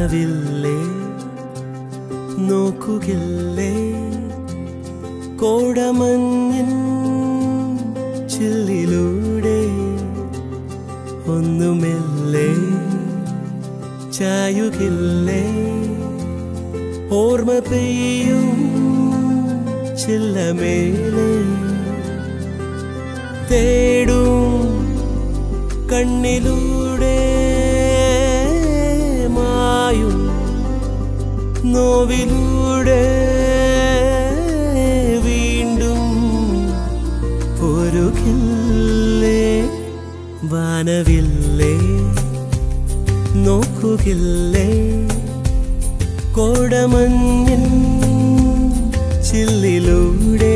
വാനവില്ലേ നോക്കുകില്ലേ കോടമഞ്ഞിൻ ചില്ലിലൂടെ ഒന്നുമില്ലേ ചായുകില്ലേ ഓർമ്മ പെയ്യും ചില്ലമേലെ തേടും കണ്ണിലൂടെ മായും നോവിലൂടെ വീണ്ടും പൊരുകില്ലേ വാനവില്ലേ നോക്കുകില്ലേ കോടമഞ്ഞിൻ ചില്ലിലൂടെ